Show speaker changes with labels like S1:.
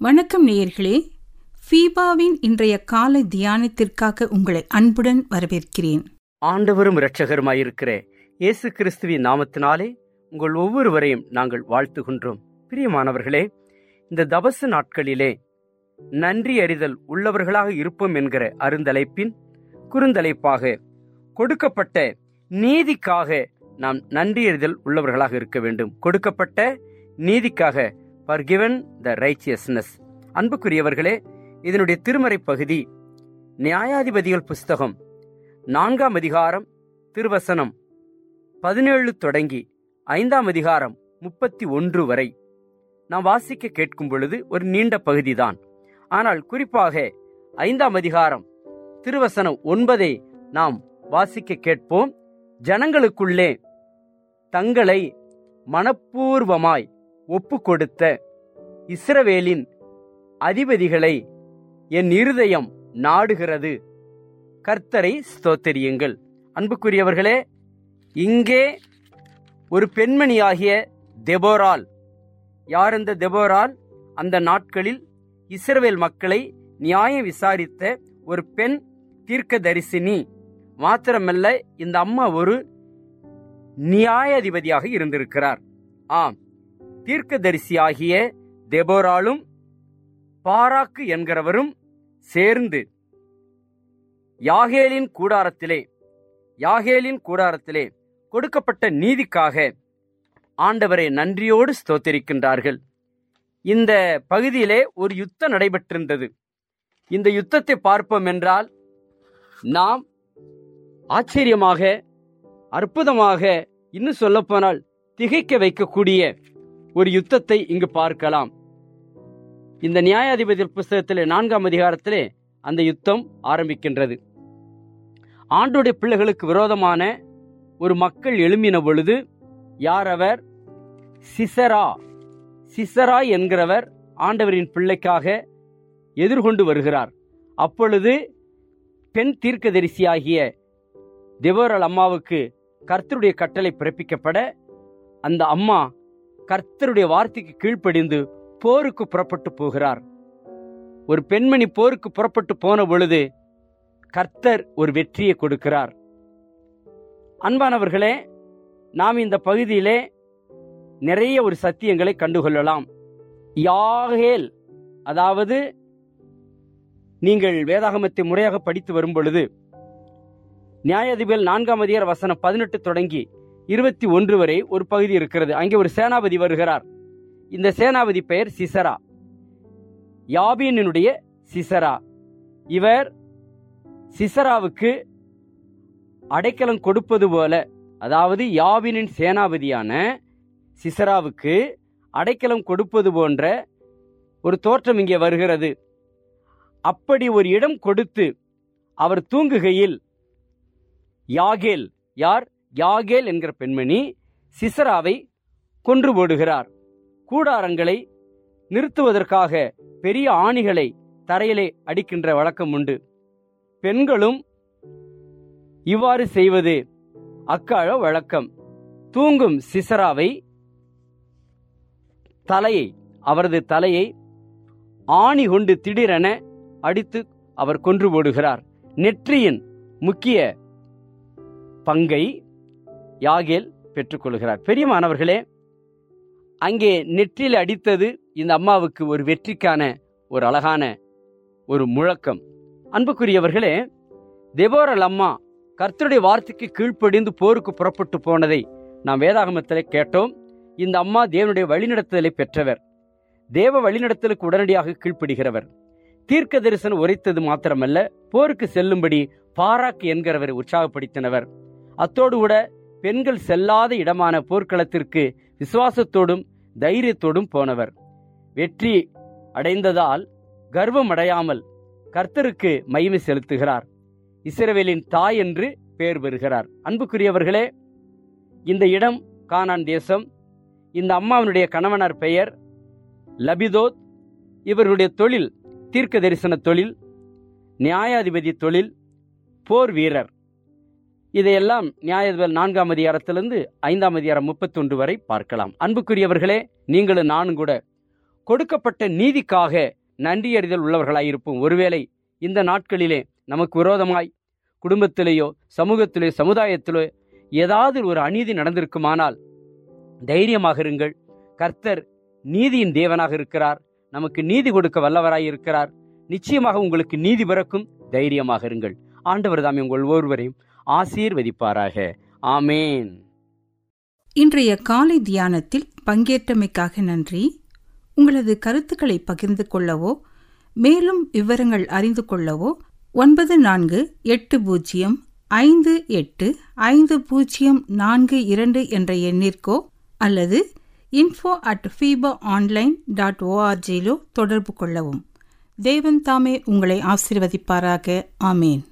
S1: வணக்கம் நேயர்களே ஃபீபாவின் இன்றைய காலை தியானத்திற்காக உங்களை அன்புடன் வரவேற்கிறேன்
S2: ஆண்டவரும் இரட்சகருமாயிருக்கிற இயேசு கிறிஸ்துவின் நாமத்தினாலே உங்கள் ஒவ்வொருவரையும் நாங்கள் வாழ்த்துகின்றோம் பிரியமானவர்களே இந்த தபசு நாட்களிலே நன்றி அறிதல் உள்ளவர்களாக இருப்போம் என்கிற அருந்தலைப்பின் குறுந்தலைப்பாக கொடுக்கப்பட்ட நீதிக்காக நாம் நன்றி அறிதல் உள்ளவர்களாக இருக்க வேண்டும் கொடுக்கப்பட்ட நீதிக்காக பர்கிவன் த ரைச்சியஸ்னஸ் அன்புக்குரியவர்களே இதனுடைய திருமறை பகுதி நியாயாதிபதிகள் புஸ்தகம் நான்காம் அதிகாரம் திருவசனம் பதினேழு தொடங்கி ஐந்தாம் அதிகாரம் முப்பத்தி ஒன்று வரை நாம் வாசிக்க கேட்கும் பொழுது ஒரு நீண்ட பகுதிதான் ஆனால் குறிப்பாக ஐந்தாம் அதிகாரம் திருவசனம் ஒன்பதை நாம் வாசிக்க கேட்போம் ஜனங்களுக்குள்ளே தங்களை மனப்பூர்வமாய் ஒப்பு கொடுத்த இஸ்ரவேலின் அதிபதிகளை என் இருதயம் நாடுகிறது கர்த்தரை ஸ்தோத்தரியுங்கள் அன்புக்குரியவர்களே இங்கே ஒரு பெண்மணியாகிய தெபோரால் யார் இந்த தெபோரால் அந்த நாட்களில் இஸ்ரவேல் மக்களை நியாயம் விசாரித்த ஒரு பெண் தீர்க்கதரிசினி மாத்திரமல்ல இந்த அம்மா ஒரு நியாயாதிபதியாக இருந்திருக்கிறார் ஆம் தீர்க்கதரிசியாகிய தெபோராலும் பாராக்கு என்கிறவரும் சேர்ந்து யாகேலின் கூடாரத்திலே யாகேலின் கூடாரத்திலே கொடுக்கப்பட்ட நீதிக்காக ஆண்டவரை நன்றியோடு ஸ்தோத்தரிக்கின்றார்கள் இந்த பகுதியிலே ஒரு யுத்தம் நடைபெற்றிருந்தது இந்த யுத்தத்தை பார்ப்போம் என்றால் நாம் ஆச்சரியமாக அற்புதமாக இன்னும் சொல்லப்போனால் திகைக்க வைக்கக்கூடிய ஒரு யுத்தத்தை இங்கு பார்க்கலாம் இந்த நியாயாதிபதி புஸ்தகத்திலே நான்காம் அதிகாரத்திலே அந்த யுத்தம் ஆரம்பிக்கின்றது ஆண்டுடைய பிள்ளைகளுக்கு விரோதமான ஒரு மக்கள் எழும்பின பொழுது யார் அவர் சிசரா சிசரா என்கிறவர் ஆண்டவரின் பிள்ளைக்காக எதிர்கொண்டு வருகிறார் அப்பொழுது பெண் தீர்க்கதரிசியாகிய தெவோரல் அம்மாவுக்கு கர்த்தருடைய கட்டளை பிறப்பிக்கப்பட அந்த அம்மா கர்த்தருடைய வார்த்தைக்கு கீழ்ப்படிந்து போருக்கு புறப்பட்டு போகிறார் ஒரு பெண்மணி போருக்கு புறப்பட்டு போன பொழுது கர்த்தர் ஒரு வெற்றியை கொடுக்கிறார் அன்பானவர்களே நாம் இந்த பகுதியிலே நிறைய ஒரு சத்தியங்களை கண்டுகொள்ளலாம் யாகேல் அதாவது நீங்கள் வேதாகமத்தை முறையாக படித்து வரும் பொழுது நியாயாதிபதிகள் நான்காம் அதிகார வசனம் பதினெட்டு தொடங்கி இருபத்தி ஒன்று வரை ஒரு பகுதி இருக்கிறது அங்கே ஒரு சேனாபதி வருகிறார் இந்த சேனாபதி பெயர் சிசரா யாபீனுடைய சிசரா இவர் சிசராவுக்கு அடைக்கலம் கொடுப்பது போல அதாவது யாபினின் சேனாபதியான சிசராவுக்கு அடைக்கலம் கொடுப்பது போன்ற ஒரு தோற்றம் இங்கே வருகிறது அப்படி ஒரு இடம் கொடுத்து அவர் தூங்குகையில் யாகேல் யார் யாகேல் என்கிற பெண்மணி சிசராவை கொன்று போடுகிறார் கூடாரங்களை நிறுத்துவதற்காக பெரிய ஆணிகளை தரையிலே அடிக்கின்ற வழக்கம் உண்டு பெண்களும் இவ்வாறு செய்வது அக்கால வழக்கம் தூங்கும் சிசராவை தலையை அவரது தலையை ஆணி கொண்டு திடீரென அடித்து அவர் கொன்று போடுகிறார் நெற்றியின் முக்கிய பங்கை யாகேல் பெற்றுக்கொள்கிறார் பெரியமானவர்களே அங்கே நெற்றியில் அடித்தது இந்த அம்மாவுக்கு ஒரு வெற்றிக்கான ஒரு அழகான ஒரு முழக்கம் அன்புக்குரியவர்களே தெபோரல் அம்மா கர்த்தருடைய வார்த்தைக்கு கீழ்ப்படிந்து போருக்கு புறப்பட்டு போனதை நாம் வேதாகமத்திலே கேட்டோம் இந்த அம்மா தேவனுடைய வழிநடத்துதலை பெற்றவர் தேவ வழிநடத்தலுக்கு உடனடியாக கீழ்ப்படுகிறவர் தீர்க்க தரிசனம் உரைத்தது மாத்திரமல்ல போருக்கு செல்லும்படி பாராக்கு என்கிறவரை உற்சாகப்படுத்தினவர் அத்தோடு கூட பெண்கள் செல்லாத இடமான போர்க்களத்திற்கு விசுவாசத்தோடும் தைரியத்தோடும் போனவர் வெற்றி அடைந்ததால் கர்வம் அடையாமல் கர்த்தருக்கு மகிமை செலுத்துகிறார் இஸ்ரவேலின் தாய் என்று பெயர் பெறுகிறார் அன்புக்குரியவர்களே இந்த இடம் கானான் தேசம் இந்த அம்மாவினுடைய கணவனார் பெயர் லபிதோத் இவருடைய தொழில் தீர்க்க தரிசன தொழில் நியாயாதிபதி தொழில் போர் வீரர் இதையெல்லாம் நியாயாதிபதி நான்காம் அதிகாரத்திலிருந்து ஐந்தாம் அதிகாரம் முப்பத்தொன்று வரை பார்க்கலாம் அன்புக்குரியவர்களே நீங்களும் நானும் கூட கொடுக்கப்பட்ட நீதிக்காக நன்றியறிதல் உள்ளவர்களாயிருப்போம் ஒருவேளை இந்த நாட்களிலே நமக்கு விரோதமாய் குடும்பத்திலேயோ சமூகத்திலே சமுதாயத்திலோ ஏதாவது ஒரு அநீதி நடந்திருக்குமானால் தைரியமாக இருங்கள் கர்த்தர் நீதியின் தேவனாக இருக்கிறார் நமக்கு நீதி கொடுக்க வல்லவராய் இருக்கிறார் நிச்சயமாக உங்களுக்கு நீதி பிறக்கும் தைரியமாக இருங்கள் ஆண்டவர் தாமே உங்கள் ஒவ்வொருவரையும் ஆசீர்வதிப்பாராக ஆமேன்
S1: இன்றைய காலை தியானத்தில் பங்கேற்றமைக்காக நன்றி உங்களது கருத்துக்களை பகிர்ந்து கொள்ளவோ மேலும் விவரங்கள் அறிந்து கொள்ளவோ ஒன்பது நான்கு எட்டு பூஜ்ஜியம் ஐந்து எட்டு ஐந்து பூஜ்ஜியம் நான்கு இரண்டு என்ற எண்ணிற்கோ அல்லது info at FIBA online dot ஓஆர்ஜியிலோ தொடர்பு கொள்ளவும் தேவன் தாமே உங்களை ஆசீர்வதிப்பாராக ஆமேன்